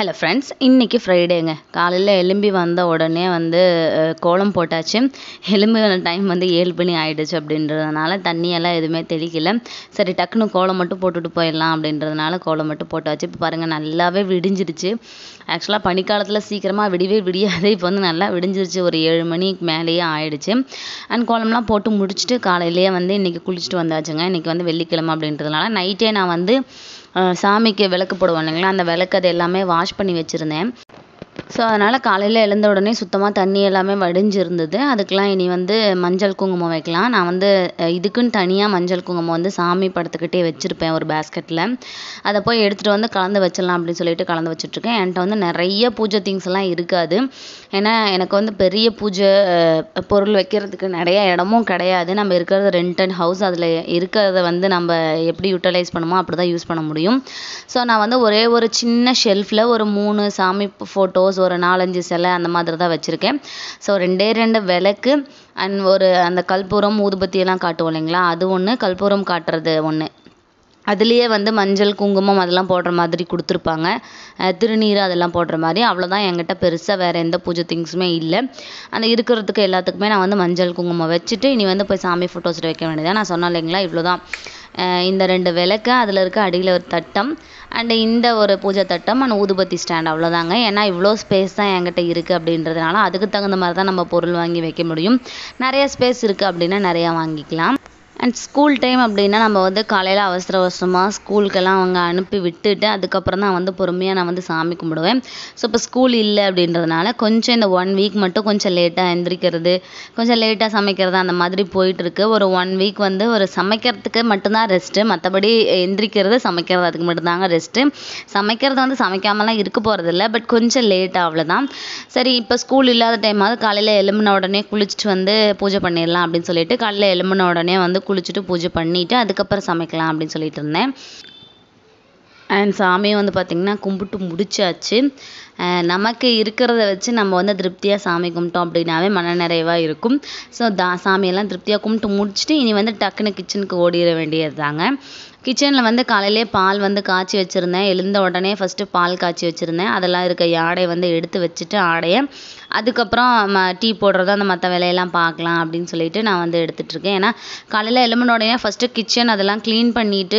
hello friends இன்றைக்கி ஃப்ரைடேங்க காலையில் எலும்பி வந்த உடனே வந்து அஹ், கோலம் போட்டாச்சு எலும்பி வந்த டைம் வந்து ஏழு மணி ஆயிடுச்சு அப்படின்றதுனால தண்ணியெல்லாம் எதுவுமே தெளிக்கல சரி டக்குன்னு கோலம் மட்டும் போட்டுட்டு போயிடலாம் அப்படின்றதுனால கோலம் மட்டும் போட்டாச்சு இப்போ பாருங்கள் நல்லாவே விடிஞ்சிருச்சு ஆக்சுவலாக பனிக்காலத்தில் சீக்கிரமாக விடிவே விடியாது இப்போ வந்து நல்லா விடிஞ்சிருச்சு ஒரு ஏழு மணிக்கு மேலேயே ஆயிடுச்சு அண்ட் கோலம்லாம் போட்டு முடிச்சுட்டு காலையிலேயே வந்து இன்றைக்கி குளிச்சுட்டு வந்தாச்சுங்க இன்றைக்கி வந்து வெள்ளிக்கிழமை அப்படின்றதுனால நைட்டே நான் வந்து அஹ், சாமிக்கு விளக்கு போடுவோம் இல்லைங்களா அந்த விளக்கு அது எல்லாமே வாஷ் பண்ணி வச்சுருந்தேன் ஸோ அதனால் காலையில் எழுந்த உடனே சுத்தமாக தண்ணி எல்லாமே வடிஞ்சிருந்தது அதுக்கெலாம் இனி வந்து மஞ்சள் குங்குமம் வைக்கலாம் நான் வந்து அஹ், இதுக்குன்னு தனியாக மஞ்சள் குங்குமம் வந்து சாமி படத்துக்கிட்டே வச்சுருப்பேன் ஒரு பேஸ்கெட்டில் அதை போய் எடுத்துகிட்டு வந்து கலந்து வச்சிடலாம் அப்படின்னு சொல்லிட்டு கலந்து வச்சுட்ருக்கேன் என்கிட்ட வந்து நிறைய பூஜை திங்ஸ் எல்லாம் இருக்காது ஏன்னா எனக்கு வந்து பெரிய பூஜை அஹ், பொருள் வைக்கிறதுக்கு நிறைய இடமும் கிடையாது நம்ம இருக்கிறது ரெண்டட் ஹவுஸ் அதில் இருக்கிறத வந்து நம்ம எப்படி யூட்டிலைஸ் பண்ணுமோ அப்படி தான் யூஸ் பண்ண முடியும் ஸோ நான் வந்து ஒரே ஒரு சின்ன ஷெல்ஃபில் ஒரு மூணு சாமி ஃபோட்டோஸ் ஒரு நாலஞ்சு சிலை அந்த மாதிரி தான் வச்சுருக்கேன் ஸோ ரெண்டே ரெண்டு விளக்கு அண்ட் ஒரு அந்த கற்பூரம் ஊதுபத்தி எல்லாம் காட்டுவோம் இல்லைங்களா அது ஒன்று கற்பூரம் காட்டுறது ஒன்று அதுலேயே வந்து மஞ்சள் குங்குமம் அதெல்லாம் போடுற மாதிரி கொடுத்துருப்பாங்க அஹ் திருநீர் அதெல்லாம் போடுற மாதிரி அவ்வளோதான் என்கிட்ட பெருசாக வேறு எந்த பூஜை திங்ஸுமே இல்லை அந்த இருக்கிறதுக்கு எல்லாத்துக்குமே நான் வந்து மஞ்சள் குங்குமம் வச்சுட்டு இனி வந்து போய் சாமி ஃபோட்டோஸில் வைக்க வேண்டியது நான் சொன்னேன் இல்லைங்களா இவ்வளோதான் இந்த ரெண்டு விளக்கு அதில் இருக்க அடியில் ஒரு தட்டம் அண்டு இந்த ஒரு பூஜை தட்டம் அண்ட் ஊதுபத்தி ஸ்டாண்ட் அவ்வளோதாங்க ஏன்னா இவ்வளோ ஸ்பேஸ் தான் என்கிட்ட இருக்குது அப்படின்றதுனால அதுக்கு தகுந்த மாதிரி தான் நம்ம பொருள் வாங்கி வைக்க முடியும் நிறைய ஸ்பேஸ் இருக்குது அப்படின்னா நிறையா வாங்கிக்கலாம் அண்ட் ஸ்கூல் டைம் அப்படின்னா நம்ம வந்து காலையில் அவசர அவசரமாக ஸ்கூலுக்கெல்லாம் அவங்க அனுப்பி விட்டுட்டு அதுக்கப்புறம் தான் வந்து பொறுமையாக நான் வந்து சாமி கும்பிடுவேன் ஸோ இப்போ ஸ்கூல் இல்லை அப்படின்றதுனால கொஞ்சம் இந்த ஒன் வீக் மட்டும் கொஞ்சம் லேட்டாக எந்திரிக்கிறது கொஞ்சம் லேட்டாக சமைக்கிறது அந்த மாதிரி போயிட்டு இருக்கு ஒரு ஒன் வீக் வந்து ஒரு சமைக்கிறதுக்கு மட்டும்தான் ரெஸ்ட்டு மற்றபடி எந்திரிக்கிறது சமைக்கிறது அதுக்கு மட்டும்தாங்க ரெஸ்ட்டு சமைக்கிறது வந்து சமைக்காமலாம் இருக்க போகிறதில்ல பட் கொஞ்சம் லேட்டாக அவ்வளோதான் சரி இப்போ ஸ்கூல் இல்லாத டைமாவது காலையில் எழும்பின உடனே குளிச்சுட்டு வந்து பூஜை பண்ணிடலாம் அப்படின்னு சொல்லிட்டு காலையில் எழும்பின உடனே வந்து குளிச்சுட்டு பூஜை பண்ணிட்டு அதுக்கப்புறம் சமைக்கலாம் அப்படின்னு சொல்லிட்டு இருந்தேன் அண்ட் சாமியை வந்து பார்த்திங்கன்னா கும்பிட்டு முடிச்சாச்சு அஹ் நமக்கு இருக்கிறத வச்சு நம்ம வந்து திருப்தியாக சாமி கும்பிட்டோம் அப்படின்னாவே மனநிறைவாக இருக்கும் ஸோ தா சாமியெல்லாம் திருப்தியாக கும்பிட்டு முடிச்சுட்டு இனி வந்து டக்குன்னு கிச்சனுக்கு ஓடிட வேண்டியது தாங்க கிச்சனில் வந்து காலையிலே பால் வந்து காய்ச்சி வச்சுருந்தேன் எழுந்த உடனே ஃபஸ்ட்டு பால் காய்ச்சி வச்சுருந்தேன் அதெல்லாம் இருக்க ஆடையை வந்து எடுத்து வச்சுட்டு ஆடையை அதுக்கப்புறம் ம டீ போடுறதோ அந்த மற்ற வேலையெல்லாம் பார்க்கலாம் அப்படின்னு சொல்லிட்டு நான் வந்து எடுத்துகிட்டு இருக்கேன் ஏன்னா காலையில் எழும்பின உடனே ஃபஸ்ட்டு கிச்சன் அதெல்லாம் க்ளீன் பண்ணிவிட்டு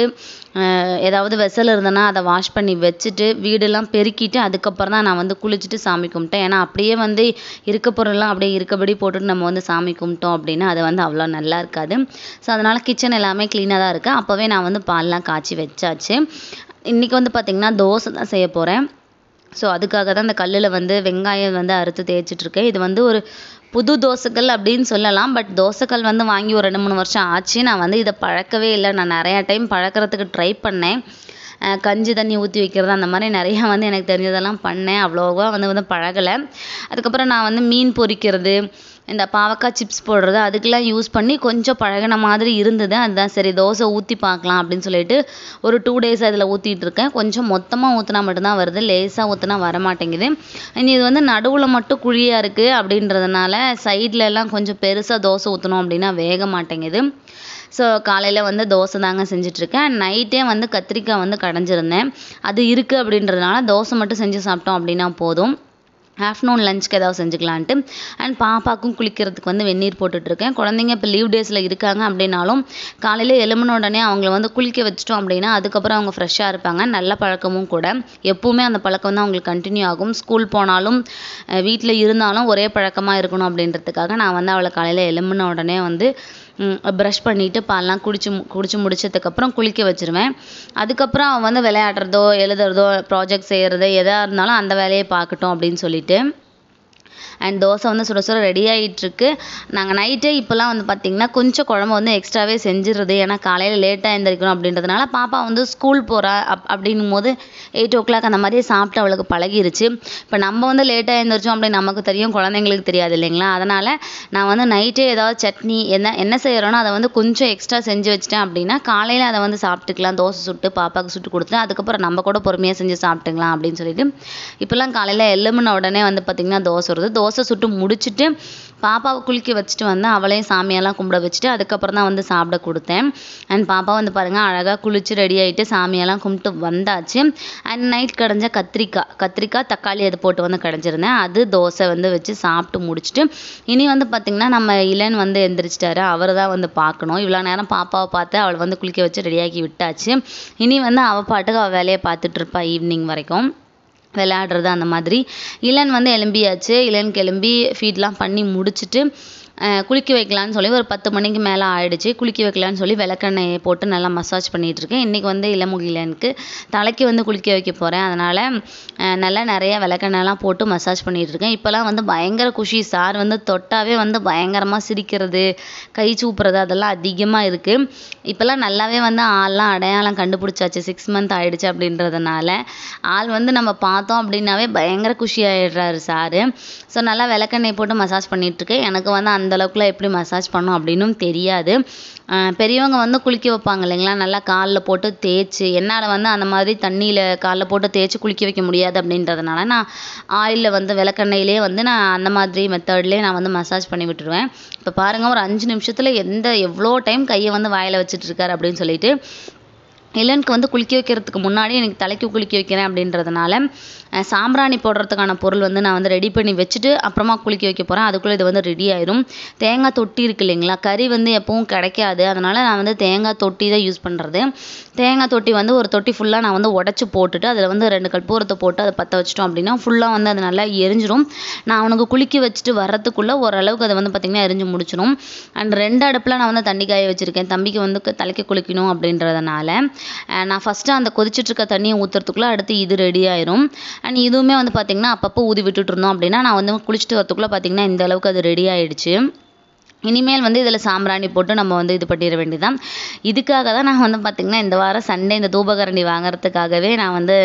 ஏதாவது வெசல் இருந்ததுன்னா அதை வாஷ் பண்ணி வச்சுட்டு வீடெல்லாம் பெருக்கிட்டு அதுக்கப்புறம் தான் நான் வந்து குளிச்சுட்டு சாமி கும்பிட்டேன் ஏன்னா அப்படியே வந்து இருக்க பொருள்லாம் அப்படியே இருக்கபடி போட்டுட்டு நம்ம வந்து சாமி கும்பிட்டோம் அப்படின்னா அது வந்து அவ்வளோ நல்லா இருக்காது ஸோ அதனால் கிச்சன் எல்லாமே க்ளீனாக தான் இருக்குது அப்போவே நான் வந்து பால்லாம் காய்ச்சி வச்சாச்சு இன்றைக்கி வந்து பார்த்திங்கன்னா தோசை தான் செய்ய போகிறேன் ஸோ அதுக்காக தான் இந்த கல்லில் வந்து வெங்காயம் வந்து அறுத்து தேய்ச்சிட்டு இருக்கேன் இது வந்து ஒரு புது தோசைக்கல் அப்படின்னு சொல்லலாம் பட் தோசைக்கல் வந்து வாங்கி ஒரு ரெண்டு மூணு வருஷம் ஆச்சு நான் வந்து இதை பழக்கவே இல்லை நான் நிறையா டைம் பழக்கறதுக்கு ட்ரை பண்ணேன் அஹ் கஞ்சி தண்ணி ஊற்றி வைக்கிறது அந்த மாதிரி நிறையா வந்து எனக்கு தெரிஞ்சதெல்லாம் பண்ணேன் அவ்வளோவா வந்து வந்து பழகலை அதுக்கப்புறம் நான் வந்து மீன் பொரிக்கிறது இந்த பாவக்காய் சிப்ஸ் போடுறது அதுக்கெல்லாம் யூஸ் பண்ணி கொஞ்சம் பழகின மாதிரி இருந்தது அதுதான் சரி தோசை ஊற்றி பார்க்கலாம் அப்படின்னு சொல்லிட்டு ஒரு டூ டேஸ் அதில் ஊற்றிட்டு இருக்கேன் கொஞ்சம் மொத்தமாக ஊற்றினா மட்டும்தான் வருது லேசாக ஊற்றினா வர மாட்டேங்குது இனி இது வந்து நடுவில் மட்டும் குழியாக இருக்குது அப்படின்றதுனால சைடுல எல்லாம் கொஞ்சம் பெருசாக தோசை ஊற்றணும் அப்படின்னா வேக மாட்டேங்குது ஸோ காலையில் வந்து தோசை தாங்க செஞ்சிட்ருக்கேன் நைட்டே வந்து கத்திரிக்காய் வந்து கடைஞ்சிருந்தேன் அது இருக்குது அப்படின்றதுனால தோசை மட்டும் செஞ்சு சாப்பிட்டோம் அப்படின்னா போதும் ஆஃப்டர்நூன் லஞ்சுக்கு ஏதாவது செஞ்சுக்கலான்ட்டு அண்ட் பாப்பாக்கும் குளிக்கிறதுக்கு வந்து வெந்நீர் போட்டுட்ருக்கேன் குழந்தைங்க இப்போ லீவ் டேஸில் இருக்காங்க அப்படின்னாலும் காலையில் எழும்பின உடனே அவங்கள வந்து குளிக்க வச்சிட்டோம் அப்படின்னா அதுக்கப்புறம் அவங்க ஃப்ரெஷ்ஷாக இருப்பாங்க நல்ல பழக்கமும் கூட எப்பவுமே அந்த பழக்கம் வந்து அவங்களுக்கு கண்டினியூ ஆகும் ஸ்கூல் போனாலும் வீட்டில் இருந்தாலும் ஒரே பழக்கமாக இருக்கணும் அப்படின்றதுக்காக நான் வந்து அவளை காலையில் எழும்பின உடனே வந்து ப்ரஷ் பண்ணிவிட்டு பால்லாம் குடிச்சு மு- குடிச்சு முடிச்சதுக்கப்புறம் குளிக்க வச்சிருவேன் அதுக்கப்புறம் அவன் வந்து விளையாடுறதோ எழுதுறதோ ப்ராஜெக்ட் செய்கிறது எதாக இருந்தாலும் அந்த வேலையை பார்க்கட்டும் அப்படின்னு சொல்லிட்டு அண்ட் தோசை வந்து சுட சுட ரெடி ஆகிட்டுருக்கு நாங்கள் நைட்டே இப்போல்லாம் வந்து பார்த்திங்கன்னா கொஞ்சம் குழம்பு வந்து எக்ஸ்ட்ராவே செஞ்சிடுறது ஏன்னா காலையில் லேட்டாக எழுந்திரிக்கணும் அப்படின்றதுனால பாப்பா வந்து ஸ்கூல் போகிறா அப் அப்படின்னும் போது எயிட் ஓ கிளாக் அந்த மாதிரியே சாப்பிட்டு அவளுக்கு பழகிருச்சு இப்போ நம்ம வந்து லேட்டாக எழுந்திரிச்சோம் அப்படின்னு நமக்கு தெரியும் குழந்தைங்களுக்கு தெரியாது இல்லைங்களா அதனால் நான் வந்து நைட்டே ஏதாவது சட்னி என்ன என்ன செய்கிறோனோ அதை வந்து கொஞ்சம் எக்ஸ்ட்ரா செஞ்சு வச்சிட்டேன் அப்படின்னா காலையில் அதை வந்து சாப்பிட்டுக்கலாம் தோசை சுட்டு பாப்பாவுக்கு சுட்டு கொடுத்துட்டு அதுக்கப்புறம் நம்ம கூட பொறுமையாக செஞ்சு சாப்பிட்டுக்கலாம் அப்படின்னு சொல்லிட்டு இப்போல்லாம் காலையில் எழும்பின உடனே வந்து பார்த்திங்கன்னா தோசை வருது தோசை சுட்டு முடிச்சுட்டு பாப்பாவை குளிக்க வச்சுட்டு வந்து அவளையும் சாமியெல்லாம் கும்பிட வச்சுட்டு அதுக்கப்புறம் தான் வந்து சாப்பிட கொடுத்தேன் அண்ட் பாப்பா வந்து பாருங்கள் அழகாக குளிச்சு ரெடி ஆகிட்டு சாமியெல்லாம் கும்பிட்டு வந்தாச்சு அண்ட் நைட் கடைஞ்ச கத்திரிக்காய் கத்திரிக்காய் தக்காளி அது போட்டு வந்து கடைஞ்சிருந்தேன் அது தோசை வந்து வச்சு சாப்பிட்டு முடிச்சுட்டு இனி வந்து பார்த்திங்கன்னா நம்ம இளன் வந்து எந்திரிச்சிட்டாரு அவர் தான் வந்து பார்க்கணும் இவ்வளோ நேரம் பாப்பாவை பார்த்து அவளை வந்து குளிக்க வச்சு ரெடியாக்கி விட்டாச்சு இனி வந்து அவள் பாட்டுக்கு அவள் வேலையை பார்த்துட்டு இருப்பா ஈவினிங் வரைக்கும் விளையாடுறது அந்த மாதிரி இளன் வந்து எலும்பியாச்சு இளன் கிளம்பி ஃபீட்லாம் பண்ணி முடிச்சுட்டு அஹ் குளிக்க வைக்கலான்னு சொல்லி ஒரு பத்து மணிக்கு மேலே ஆயிடுச்சு குளிக்க வைக்கலான்னு சொல்லி விளக்கெண்ணெயை போட்டு நல்லா மசாஜ் பண்ணிட்டு இருக்கேன் இன்றைக்கி வந்து இளமுகிலனுக்கு தலைக்கு வந்து குளிக்க வைக்க போகிறேன் அதனால் நல்லா நிறைய விளக்கெண்ணெய்லாம் போட்டு மசாஜ் பண்ணிட்டு இருக்கேன் இப்போலாம் வந்து பயங்கர குஷி சார் வந்து தொட்டாவே வந்து பயங்கரமாக சிரிக்கிறது கை சூப்புறது அதெல்லாம் அதிகமாக இருக்குது இப்போல்லாம் நல்லாவே வந்து ஆள்லாம் அடையாளம் கண்டுபிடிச்சாச்சு சிக்ஸ் மந்த் ஆயிடுச்சு அப்படின்றதுனால ஆள் வந்து நம்ம பார்த்தோம் அப்படின்னாவே பயங்கர குஷி ஆயிடுறாரு சார் ஸோ நல்லா விளக்கெண்ணெய் போட்டு மசாஜ் பண்ணிகிட்ருக்கேன் எனக்கு வந்து அந்த அளவுக்குலாம் எப்படி மசாஜ் பண்ணும் அப்படின்னும் தெரியாது அஹ் பெரியவங்க வந்து குளிக்க வைப்பாங்க இல்லைங்களா நல்லா காலில் போட்டு தேய்ச்சி என்னால் வந்து அந்த மாதிரி தண்ணியில் காலில் போட்டு தேய்ச்சி குளிக்க வைக்க முடியாது அப்படின்றதுனால நான் ஆயிலில் வந்து விளக்கெண்ணெயிலே வந்து நான் அந்த மாதிரி மெத்தட்லேயே நான் வந்து மசாஜ் பண்ணி விட்டுருவேன் இப்போ பாருங்கள் ஒரு அஞ்சு நிமிஷத்தில் எந்த எவ்வளோ டைம் கையை வந்து வாயில் வச்சுட்டு இருக்காரு அப்படின்னு சொல்லிட்டு இளனுக்கு வந்து குளிக்க வைக்கிறதுக்கு முன்னாடி எனக்கு தலைக்கு குளிக்க வைக்கிறேன் அப்படின்றதுனால அஹ் சாம்பிராணி போடுறதுக்கான பொருள் வந்து நான் வந்து ரெடி பண்ணி வச்சுட்டு அப்புறமா குளிக்க வைக்க போகிறேன் அதுக்குள்ளே இது வந்து ரெடி ஆயிரும் தேங்காய் தொட்டி இருக்கு இல்லைங்களா கறி வந்து எப்பவும் கிடைக்காது அதனால் நான் வந்து தேங்காய் தொட்டி தான் யூஸ் பண்ணுறது தேங்காய் தொட்டி வந்து ஒரு தொட்டி ஃபுல்லாக நான் வந்து உடச்சி போட்டுட்டு அதில் வந்து ரெண்டு கற்பூரத்தை போட்டு அதை பற்ற வச்சிட்டோம் அப்படின்னா ஃபுல்லாக வந்து அது நல்லா எரிஞ்சிரும் நான் அவனுக்கு குளிக்க வச்சுட்டு வர்றதுக்குள்ளே ஓரளவுக்கு அதை வந்து பார்த்திங்கன்னா எரிஞ்சு முடிச்சிடும் அண்ட் ரெண்டு அடுப்பில் நான் வந்து தண்ணி காய வச்சுருக்கேன் தம்பிக்கு வந்து க- தலைக்கு குளிக்கணும் அப்படின்றதுனால அஹ் நான் ஃபஸ்ட்டு அந்த கொதிச்சிட்டு இருக்க தண்ணியை ஊற்றுறதுக்குள்ளே அடுத்து இது ரெடி ஆயிரும் அண்ட் இதுவுமே வந்து பார்த்திங்கன்னா அப்பப்போ ஊதி விட்டுட்டு இருந்தோம் அப்படின்னா நான் வந்து குளிச்சுட்டு வரதுக்குள்ளே பார்த்திங்கன்னா இந்த அளவுக்கு அது ரெடி ஆயிடுச்சு இனிமேல் வந்து இதில் சாம்பிராணி போட்டு நம்ம வந்து இது பண்ணிட வேண்டியதுதான் இதுக்காக தான் நான் வந்து பார்த்திங்கன்னா இந்த வாரம் சண்டே இந்த தூபகரண்டி வாங்குறதுக்காகவே நான் வந்து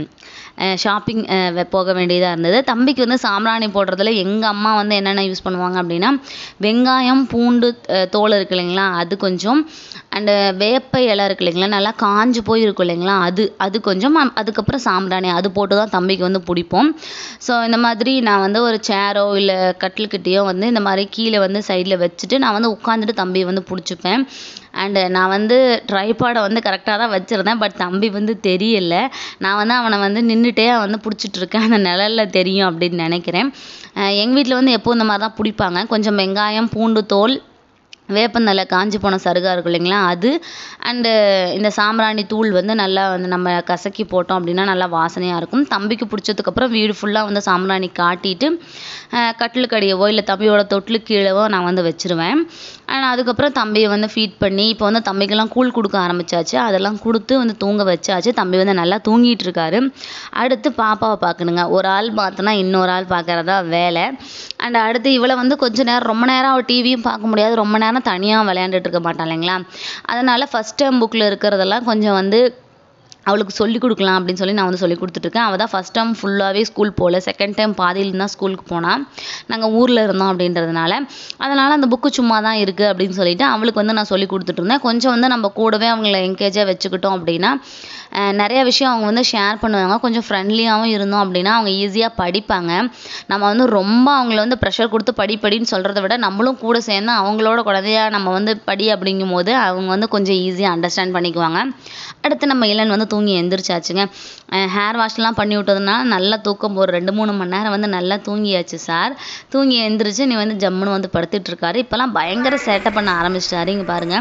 ஷாப்பிங் போக வேண்டியதாக இருந்தது தம்பிக்கு வந்து சாம்பிராணி போடுறதுல எங்கள் அம்மா வந்து என்னென்ன யூஸ் பண்ணுவாங்க அப்படின்னா வெங்காயம் பூண்டு அஹ், தோல் இருக்கு இல்லைங்களா அது கொஞ்சம் அண்டு வேப்ப இலை இருக்கு இல்லைங்களா நல்லா காஞ்சு போய் இருக்கும் இல்லைங்களா அது அது கொஞ்சம் அம்- அதுக்கப்புறம் சாம்பிராணி அது போட்டு தான் தம்பிக்கு வந்து பிடிப்போம் ஸோ இந்த மாதிரி நான் வந்து ஒரு சேரோ இல்லை கட்டில்கிட்டேயோ வந்து இந்த மாதிரி கீழே வந்து சைடில் வச்சுட்டு நான் வந்து உட்காந்துட்டு தம்பியை வந்து பிடிச்சிப்பேன் அண்டு நான் வந்து ட்ரைபாடை வந்து கரெக்டாக தான் வச்சுருந்தேன் பட் தம்பி வந்து தெரியல நான் வந்து அவனை வந்து நின்றுட்டே வந்து பிடிச்சிட்டு இருக்கேன் அந்த நிழல்ல தெரியும் அப்படின்னு நினைக்கிறேன் எங்கள் வீட்டில் வந்து எப்போ இந்த மாதிரி தான் பிடிப்பாங்க கொஞ்சம் வெங்காயம் பூண்டு தோல் வேப்பந்தழை காஞ்சி போன சருகா இருக்கும் இல்லைங்களா அது அண்டு இந்த சாம்பிராணி தூள் வந்து நல்லா வந்து நம்ம கசக்கி போட்டோம் அப்படின்னா நல்லா வாசனையாக இருக்கும் தம்பிக்கு பிடிச்சதுக்கப்புறம் வீடு ஃபுல்லாக வந்து சாம்பிராணி காட்டிட்டு அஹ் கட்டிலுக்கு அடியவோ இல்லை தம்பியோட தொட்டிலுக்கு கீழவோ நான் வந்து வச்சிருவேன் அண்ட் அதுக்கப்புறம் தம்பியை வந்து ஃபீட் பண்ணி இப்போ வந்து தம்பிக்கெல்லாம் கூழ் கொடுக்க ஆரம்பிச்சாச்சு அதெல்லாம் கொடுத்து வந்து தூங்க வச்சாச்சு தம்பி வந்து நல்லா தூங்கிட்டு இருக்காரு அடுத்து பாப்பாவை பார்க்கணுங்க ஒரு ஆள் பார்த்தோன்னா இன்னொரு ஆள் பார்க்கறதா வேலை அண்ட் அடுத்து இவளை வந்து கொஞ்ச நேரம் ரொம்ப நேரம் அவள் டிவியும் பார்க்க முடியாது ரொம்ப நேரம் தனியாக விளையாண்டுட்டு இருக்க மாட்டான் இல்லைங்களா அதனால ஃபஸ்ட் டேர்ம் புக்கில் இருக்கிறதெல்லாம் கொஞ்சம் வந்து அவளுக்கு சொல்லி கொடுக்கலாம் அப்படின்னு சொல்லி நான் வந்து சொல்லி கொடுத்துட்ருக்கேன் அவள் தான் ஃபஸ்ட் டைம் ஃபுல்லாகவே ஸ்கூல் போகல செகண்ட் டைம் பாதியில தான் ஸ்கூலுக்கு போனால் நாங்கள் ஊரில் இருந்தோம் அப்படின்றதுனால அதனால் அந்த புக்கு சும்மா தான் இருக்குது அப்படின்னு சொல்லிட்டு அவளுக்கு வந்து நான் சொல்லி கொடுத்துட்டு இருந்தேன் கொஞ்சம் வந்து நம்ம கூடவே அவங்கள என்கேஜாக வச்சுக்கிட்டோம் அப்படின்னா அஹ் நிறைய விஷயம் அவங்க வந்து ஷேர் பண்ணுவாங்க கொஞ்சம் ஃப்ரெண்ட்லியாகவும் இருந்தோம் அப்படின்னா அவங்க ஈஸியாக படிப்பாங்க நம்ம வந்து ரொம்ப அவங்கள வந்து ப்ரெஷர் கொடுத்து படி படின்னு சொல்கிறத விட நம்மளும் கூட சேர்ந்து அவங்களோட குழந்தையா நம்ம வந்து படி அப்படிங்கும் போது அவங்க வந்து கொஞ்சம் ஈஸியாக அண்டர்ஸ்டாண்ட் பண்ணிக்குவாங்க அடுத்து நம்ம இளன் வந்து தூங்கி எந்திரிச்சாச்சுங்க ஹேர் வாஷ்லாம் பண்ணி விட்டதுனால நல்லா தூக்கம் ஒரு ரெண்டு மூணு மணி நேரம் வந்து நல்லா தூங்கியாச்சு சார் தூங்கி எந்திரிச்சு நீ வந்து ஜம்முன்னு வந்து படுத்துட்டு இருக்காரு இப்போலாம் பயங்கர சேட்டை பண்ண ஆரம்பிச்சிட்டாரு இங்கே பாருங்க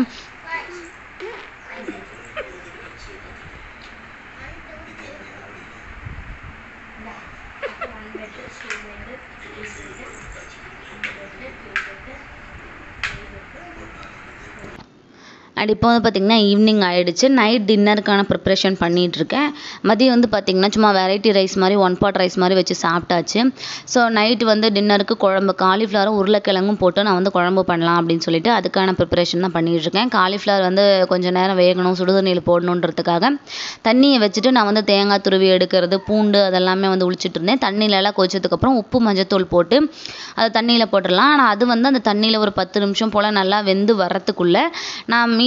அண்ட் இப்போ வந்து பார்த்திங்கன்னா ஈவினிங் ஆயிடுச்சு நைட் டின்னருக்கான ப்ரிப்ரேஷன் பண்ணிட்டு இருக்கேன் மதியம் வந்து பார்த்திங்கன்னா சும்மா வெரைட்டி ரைஸ் மாதிரி ஒன் பாட் ரைஸ் மாதிரி வச்சு சாப்பிட்டாச்சு ஸோ நைட் வந்து டின்னருக்கு குழம்பு காலிஃப்ளவரும் உருளைக்கிழங்கும் போட்டு நான் வந்து குழம்பு பண்ணலாம் அப்படின்னு சொல்லிட்டு அதுக்கான ப்ரிப்பரேஷன் தான் பண்ணிட்டு இருக்கேன் காலிஃப்ளவர் வந்து கொஞ்சம் நேரம் வேகணும் சுடுதண்ணியில் போடணுன்றதுக்காக தண்ணியை வச்சுட்டு நான் வந்து தேங்காய் துருவி எடுக்கிறது பூண்டு அதெல்லாமே வந்து உளிச்சிட்டு இருந்தேன் தண்ணியில எல்லாம் கொதிச்சதுக்கப்புறம் உப்பு மஞ்சத்தூள் போட்டு அதை தண்ணியில் போட்டுடலாம் ஆனால் அது வந்து அந்த தண்ணியில் ஒரு பத்து நிமிஷம் போல் நல்லா வெந்து வர்றதுக்குள்ளே நான் மீதி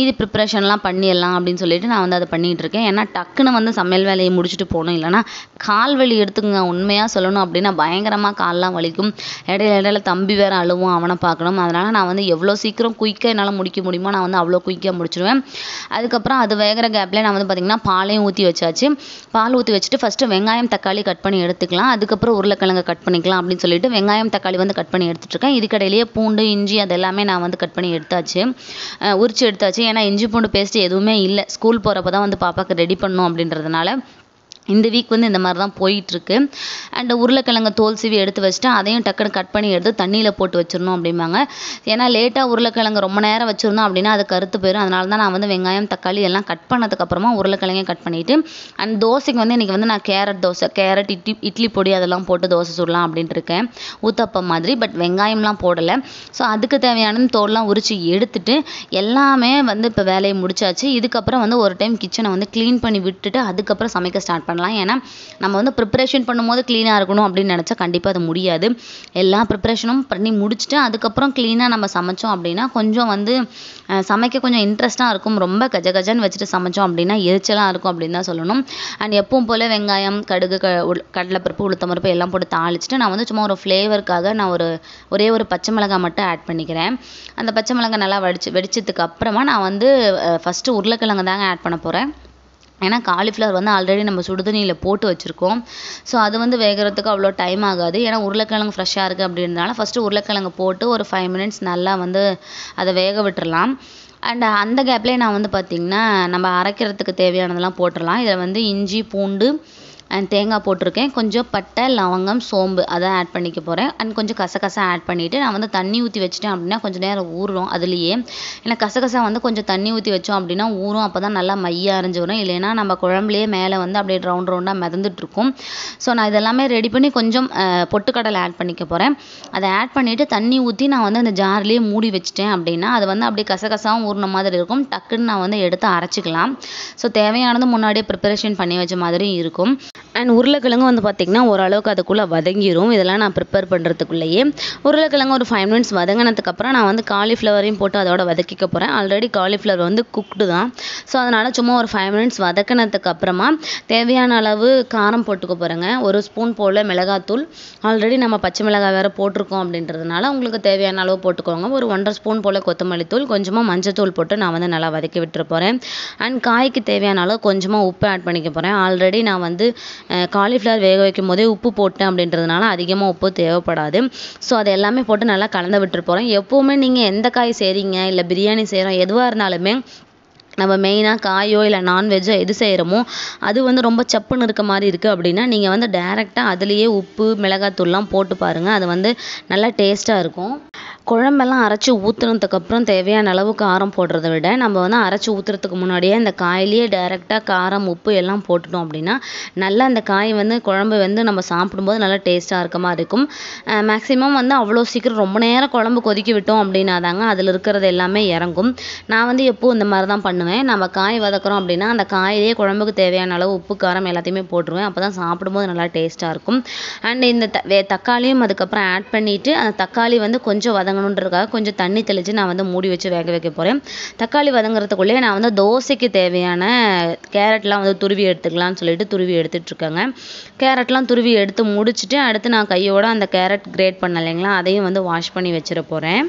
மீதி ப்ரிப்ரேஷன்லாம் பண்ணிடலாம் அப்படின்னு சொல்லிட்டு நான் வந்து அதை பண்ணிகிட்டு இருக்கேன் ஏன்னா டக்குன்னு வந்து சமையல் வேலையை முடிச்சுட்டு போகணும் இல்லைன்னா கால் வலி எடுத்துக்கங்க உண்மையாக சொல்லணும் அப்படின்னா பயங்கரமாக கால்லாம் வலிக்கும் இடையில இடையில தம்பி வேற அழுவும் அவனை பார்க்கணும் அதனால் நான் வந்து எவ்வளோ சீக்கிரம் குயிக்காக என்னால் முடிக்க முடியுமோ நான் வந்து அவ்வளோ குயிக்காக முடிச்சிடுவேன் அதுக்கப்புறம் அது வேகிற கேப்லேயே நான் வந்து பார்த்திங்கன்னா பாலையும் ஊற்றி வச்சாச்சு பால் ஊற்றி வச்சுட்டு ஃபஸ்ட்டு வெங்காயம் தக்காளி கட் பண்ணி எடுத்துக்கலாம் அதுக்கப்புறம் உருளைக்கிழங்கு கட் பண்ணிக்கலாம் அப்படின்னு சொல்லிட்டு வெங்காயம் தக்காளி வந்து கட் பண்ணி எடுத்துட்ருக்கேன் இதுக்கடையிலேயே பூண்டு இஞ்சி அது எல்லாமே நான் வந்து கட் பண்ணி எடுத்தாச்சு அஹ் உரிச்சு எடுத்தாச்சு ஏன்னா இஞ்சி பூண்டு பேஸ்ட் எதுவுமே இல்லை ஸ்கூல் போகிறப்ப தான் வந்து பாப்பாவுக்கு ரெடி பண்ணணும் அப்படின்றதுனால இந்த வீக் வந்து இந்த மாதிரி தான் போயிட்டுருக்கு அண்ட் உருளைக்கிழங்கு தோல் சீவி எடுத்து வச்சுட்டு அதையும் டக்குன்னு கட் பண்ணி எடுத்து தண்ணியில் போட்டு வச்சிடணும் அப்படிம்பாங்க ஏன்னா லேட்டாக உருளைக்கிழங்கு ரொம்ப நேரம் வச்சுருந்தோம் அப்படின்னா அது கருத்து போயிடும் அதனால தான் நான் வந்து வெங்காயம் தக்காளி எல்லாம் கட் பண்ணதுக்கப்புறமா உருளைக்கிழங்கையும் கட் பண்ணிவிட்டு அண்ட் தோசைக்கு வந்து இன்றைக்கி வந்து நான் கேரட் தோசை கேரட் இட்லி இட்லி பொடி அதெல்லாம் போட்டு தோசை சுடலாம் அப்படின்ட்டு இருக்கேன் ஊத்தப்பம் மாதிரி பட் வெங்காயம்லாம் போடலை ஸோ அதுக்கு தேவையான தோல்லாம் உரித்து எடுத்துட்டு எல்லாமே வந்து இப்போ வேலையை முடிச்சாச்சு இதுக்கப்புறம் வந்து ஒரு டைம் கிச்சனை வந்து க்ளீன் பண்ணி விட்டுட்டு அதுக்கப்புறம் சமைக்க ஸ்டார்ட் பண்ணலாம் ஏன்னா நம்ம வந்து ப்ரிப்பரேஷன் பண்ணும்போது க்ளீனாக இருக்கணும் அப்படின்னு நினச்சா கண்டிப்பாக அது முடியாது எல்லா ப்ரிப்பரேஷனும் பண்ணி முடிச்சுட்டு அதுக்கப்புறம் க்ளீனாக நம்ம சமைச்சோம் அப்படின்னா கொஞ்சம் வந்து அஹ், சமைக்க கொஞ்சம் இன்ட்ரெஸ்ட்டாக இருக்கும் ரொம்ப கஜ கஜன்னு வச்சுட்டு சமைச்சோம் அப்படின்னா எரிச்சலாக இருக்கும் அப்படின்னு தான் சொல்லணும் அண்ட் எப்பவும் போல் வெங்காயம் கடுகு க உள்- கடலைப்பருப்பு உளுத்தம் பருப்பு எல்லாம் போட்டு தாளிச்சிட்டு நான் வந்து சும்மா ஒரு ஃப்ளேவருக்காக நான் ஒரு ஒரே ஒரு பச்சை மிளகாய் மட்டும் ஆட் பண்ணிக்கிறேன் அந்த பச்சை மிளகாய் நல்லா வடிச்சு வெடிச்சதுக்கு அப்புறமா நான் வந்து ஃபஸ்ட்டு உருளைக்கிழங்கு தாங்க ஆட் பண்ண போகிறேன் ஏன்னா காலிஃப்ளவர் வந்து ஆல்ரெடி நம்ம சுடுதண்ணியில் போட்டு வச்சுருக்கோம் ஸோ அது வந்து வேகிறதுக்கு அவ்வளோ டைம் ஆகாது ஏன்னா உருளைக்கிழங்கு ஃப்ரெஷ்ஷாக இருக்குது அப்படின்றதுனால ஃபஸ்ட்டு உருளைக்கிழங்கு போட்டு ஒரு ஃபைவ் மினிட்ஸ் நல்லா வந்து அதை வேக விட்டுறலாம் அண்ட் அந்த கேப்லேயே நான் வந்து பார்த்திங்கன்னா நம்ம அரைக்கிறதுக்கு தேவையானதெல்லாம் போட்டுடலாம் இதில் வந்து இஞ்சி பூண்டு அண்ட் தேங்காய் போட்டிருக்கேன் கொஞ்சம் பட்டை லவங்கம் சோம்பு அதை ஆட் பண்ணிக்க போகிறேன் அண்ட் கொஞ்சம் கசகசா ஆட் பண்ணிவிட்டு நான் வந்து தண்ணி ஊற்றி வச்சிட்டேன் அப்படின்னா கொஞ்சம் நேரம் ஊறும் அதுலேயே ஏன்னா கசகசா வந்து கொஞ்சம் தண்ணி ஊற்றி வச்சோம் அப்படின்னா ஊறும் அப்போ தான் நல்லா மைய அரைஞ்சு வரும் இல்லைன்னா நம்ம குழம்புலேயே மேலே வந்து அப்படியே ரவுண்ட் ரவுண்டாக மிதந்துட்டு இருக்கும் ஸோ நான் இதெல்லாமே ரெடி பண்ணி கொஞ்சம் அஹ், பொட்டுக்கடலை ஆட் பண்ணிக்க போகிறேன் அதை ஆட் பண்ணிவிட்டு தண்ணி ஊற்றி நான் வந்து அந்த ஜார்லேயே மூடி வச்சிட்டேன் அப்படின்னா அது வந்து அப்படியே கசகசாவும் ஊறின மாதிரி இருக்கும் டக்குன்னு நான் வந்து எடுத்து அரைச்சிக்கலாம் ஸோ தேவையானது முன்னாடியே ப்ரிப்பரேஷன் பண்ணி வச்ச மாதிரி இருக்கும் அண்ட் உருளைக்கிழங்கு வந்து பார்த்திங்கன்னா ஓரளவுக்கு அதுக்குள்ளே வதங்கிரும் இதெல்லாம் நான் ப்ரிப்பேர் பண்ணுறதுக்குள்ளேயே உருளைக்கிழங்கு ஒரு ஃபைவ் மினிட்ஸ் வதங்கினதுக்கப்புறம் நான் வந்து காலிஃப்ளவரையும் போட்டு அதோட வதக்கிக்க போகிறேன் ஆல்ரெடி காலிஃப்ளவர் வந்து குக்டு தான் ஸோ அதனால் சும்மா ஒரு ஃபைவ் மினிட்ஸ் வதக்கினதுக்கு அப்புறமா தேவையான அளவு காரம் போட்டுக்க போகிறேங்க ஒரு ஸ்பூன் போல் மிளகாத்தூள் ஆல்ரெடி நம்ம பச்சை மிளகாய் வேறு போட்டிருக்கோம் அப்படின்றதுனால உங்களுக்கு தேவையான அளவு போட்டுக்கோங்க ஒரு ஒன்றரை ஸ்பூன் போல் கொத்தமல்லி தூள் கொஞ்சமாக மஞ்சத்தூள் போட்டு நான் வந்து நல்லா வதக்கி விட்டுற போகிறேன் அண்ட் காய்க்கு தேவையான அளவு கொஞ்சமாக உப்பு ஆட் பண்ணிக்க போகிறேன் ஆல்ரெடி நான் வந்து காலிஃப்ளவர் வேக வைக்கும் போதே உப்பு போட்டேன் அப்படின்றதுனால அதிகமாக உப்பு தேவைப்படாது ஸோ அது எல்லாமே போட்டு நல்லா கலந்து விட்டுட்டு போகிறேன் எப்போவுமே நீங்கள் எந்த காய் செய்கிறீங்க இல்லை பிரியாணி செய்கிறோம் எதுவாக இருந்தாலுமே நம்ம மெயினாக காயோ இல்லை நான்வெஜ்ஜோ எது செய்கிறோமோ அது வந்து ரொம்ப சப்புன்னு இருக்க மாதிரி இருக்குது அப்படின்னா நீங்கள் வந்து டேரெக்டாக அதுலேயே உப்பு மிளகாத்தூள்லாம் போட்டு பாருங்கள் அது வந்து நல்லா டேஸ்ட்டாக இருக்கும் குழம்பெல்லாம் அரைச்சி ஊற்றுனதுக்கப்புறம் தேவையான அளவு காரம் போடுறத விட நம்ம வந்து அரைச்சி ஊற்றுறதுக்கு முன்னாடியே இந்த காயிலேயே டேரெக்டாக காரம் உப்பு எல்லாம் போட்டுட்டோம் அப்படின்னா நல்லா அந்த காய் வந்து குழம்பு வந்து நம்ம சாப்பிடும்போது நல்லா டேஸ்ட்டாக இருக்க மாதிரி இருக்கும் மேக்ஸிமம் வந்து அவ்வளோ சீக்கிரம் ரொம்ப நேரம் குழம்பு கொதிக்க விட்டோம் அப்படின்னா தாங்க அதில் இருக்கிறது எல்லாமே இறங்கும் நான் வந்து எப்போவும் இந்த மாதிரி தான் பண்ணுவேன் நம்ம காய் வதக்குறோம் அப்படின்னா அந்த காயிலேயே குழம்புக்கு தேவையான அளவு உப்பு காரம் எல்லாத்தையுமே போட்டுருவேன் அப்போ தான் சாப்பிடும்போது நல்லா டேஸ்ட்டாக இருக்கும் அண்ட் இந்த த வே தக்காளியும் அதுக்கப்புறம் ஆட் பண்ணிவிட்டு அந்த தக்காளி வந்து கொஞ்சம் வதங்கணுன்றதுக்காக கொஞ்சம் தண்ணி தெளித்து நான் வந்து மூடி வச்சு வேக வைக்க போகிறேன் தக்காளி வதங்குறதுக்குள்ளேயே நான் வந்து தோசைக்கு தேவையான கேரட்லாம் வந்து துருவி எடுத்துக்கலாம்னு சொல்லிட்டு துருவி எடுத்துட்ருக்கேங்க கேரட்லாம் துருவி எடுத்து முடிச்சுட்டு அடுத்து நான் கையோட அந்த கேரட் கிரேட் பண்ண இல்லைங்களா அதையும் வந்து வாஷ் பண்ணி வச்சிட போகிறேன்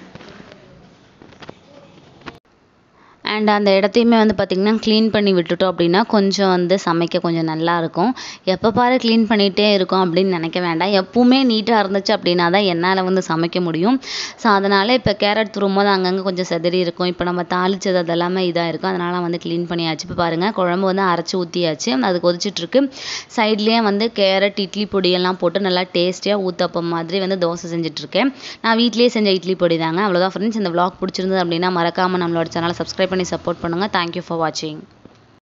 அண்ட் அந்த இடத்தையுமே வந்து பார்த்திங்கன்னா க்ளீன் பண்ணி விட்டுட்டோம் அப்படின்னா கொஞ்சம் வந்து சமைக்க கொஞ்சம் நல்லா இருக்கும் எப்போ பாரு க்ளீன் பண்ணிகிட்டே இருக்கோம் அப்படின்னு நினைக்க வேண்டாம் எப்பவுமே நீட்டாக இருந்துச்சு அப்படின்னா தான் என்னால் வந்து சமைக்க முடியும் ஸோ அதனால் இப்போ கேரட் துரும்போது அங்கங்கே கொஞ்சம் செதறி இருக்கும் இப்போ நம்ம தாளிச்சது அதெல்லாமே இதாக இருக்கும் அதனால் வந்து க்ளீன் பண்ணியாச்சு இப்போ பாருங்கள் குழம்பு வந்து அரைச்சி ஊற்றியாச்சு அது கொதிச்சிட்ருக்கு சைட்லேயே வந்து கேரட் இட்லி பொடியெல்லாம் போட்டு நல்லா டேஸ்டியாக ஊத்தப்பம் மாதிரி வந்து தோசை செஞ்சுட்ருக்கேன் நான் வீட்லேயே செஞ்ச இட்லி பொடி தாங்க அவ்வளோதான் ஃப்ரெண்ட்ஸ் இந்த vlog பிடிச்சிருந்தது அப்படின்னா மறக்காமல் நம்மளோட சேனலை சப்ஸ்கிரைப் பண்ணி சப்போர்ட் பண்ணுங்கள் தேங்க்யூ ஃபார் வாட்சிங்